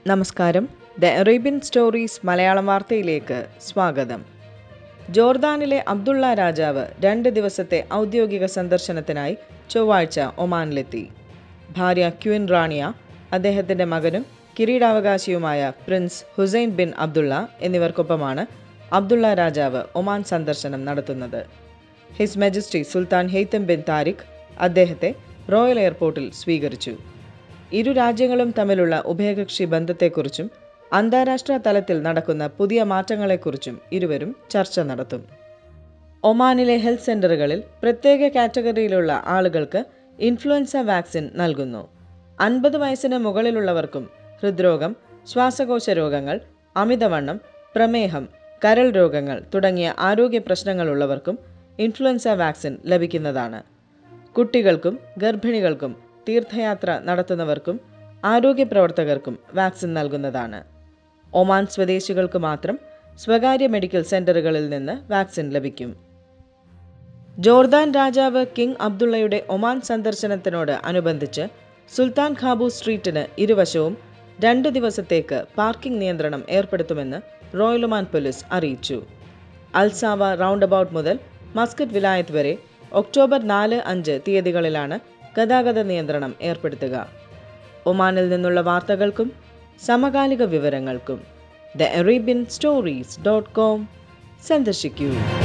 നമസ്കാരം the Arabian stories Malayalam വാർത്തയിലേക്ക് സ്വാഗതം ജോർദാനിലെ അബ്ദുള്ള രാജാവ് രണ്ട് ദിവസത്തെ ഔദ്യോഗിക സന്ദർശനത്തിനായി ചൊവ്വാഴ്ച ഒമാനിലെത്തി ഭാര്യ ക്യൂൻ റാണിയ അദ്ദേഹത്തിൻ്റെ മകനും കിരീടാവകാശിയുമായ പ്രിൻസ് ഹുസൈൻ ബിൻ അബ്ദുള്ള എന്നിവർക്കൊപ്പമാണ് അബ്ദുള്ള രാജാവ് ഒമാൻ സന്ദർശനം നടത്തുന്നത് his majesty sultan Haitham bin Tariq അദ്ദേഹത്തെ റോയൽ എയർപോർട്ടിൽ സ്വീകരിച്ചു ഇരു രാജ്യങ്ങളും തമ്മിലുള്ള ഉഭയകക്ഷി ബന്ധത്തെക്കുറിച്ചും അന്താരാഷ്ട്ര തലത്തിൽ നടക്കുന്ന പുതിയ മാറ്റങ്ങളെക്കുറിച്ചും ഇരുവരും ചർച്ച നടത്തും ഒമാനിലെ ഹെൽത്ത് സെന്ററുകളിൽ പ്രത്യേക കാറ്റഗറിയിലുള്ള ആളുകൾക്ക് ഇൻഫ്ലുവൻസ വാക്സിൻ നൽകുന്നു അൻപത് വയസ്സിന് മുകളിലുള്ളവർക്കും ഹൃദ്രോഗം ശ്വാസകോശ രോഗങ്ങൾ അമിതവണ്ണം പ്രമേഹം കരൾ രോഗങ്ങൾ തുടങ്ങിയ ആരോഗ്യ പ്രശ്നങ്ങളുള്ളവർക്കും ഇൻഫ്ലുവൻസ വാക്സിൻ ലഭിക്കുന്നതാണ് കുട്ടികൾക്കും ഗർഭിണികൾക്കും തീർത്ഥയാത്ര നടത്തുന്നവർക്കും ആരോഗ്യ പ്രവർത്തകർക്കും വാക്സിൻ നൽകുന്നതാണ് ഒമാൻ സ്വദേശികൾക്ക് മാത്രം സ്വകാര്യ മെഡിക്കൽ സെന്ററുകളിൽ നിന്ന് വാക്സിൻ ലഭിക്കും ജോർദാൻ രാജാവ് കിങ് അബ്ദുള്ളയുടെ ഒമാൻ സന്ദർശനത്തിനോട് അനുബന്ധിച്ച് സുൽത്താൻ ഖാബു സ്ട്രീറ്റിന് ഇരുവശവും രണ്ട് ദിവസത്തേക്ക് പാർക്കിംഗ് നിയന്ത്രണം ഏർപ്പെടുത്തുമെന്ന് റോയൽ ഒമാൻ പോലീസ് അറിയിച്ചു അൽസാവ റൗണ്ട് അബൌട്ട് മുതൽ മസ്കറ്റ് വിലായത്ത് വരെ ഒക്ടോബർ നാല് അഞ്ച് തീയതികളിലാണ് ഗതാഗത നിയന്ത്രണം ഏർപ്പെടുത്തുക ഒമാനിൽ നിന്നുള്ള വാർത്തകൾക്കും സമകാലിക വിവരങ്ങൾക്കും the Arabian stories dot com സന്ദർശിക്കൂ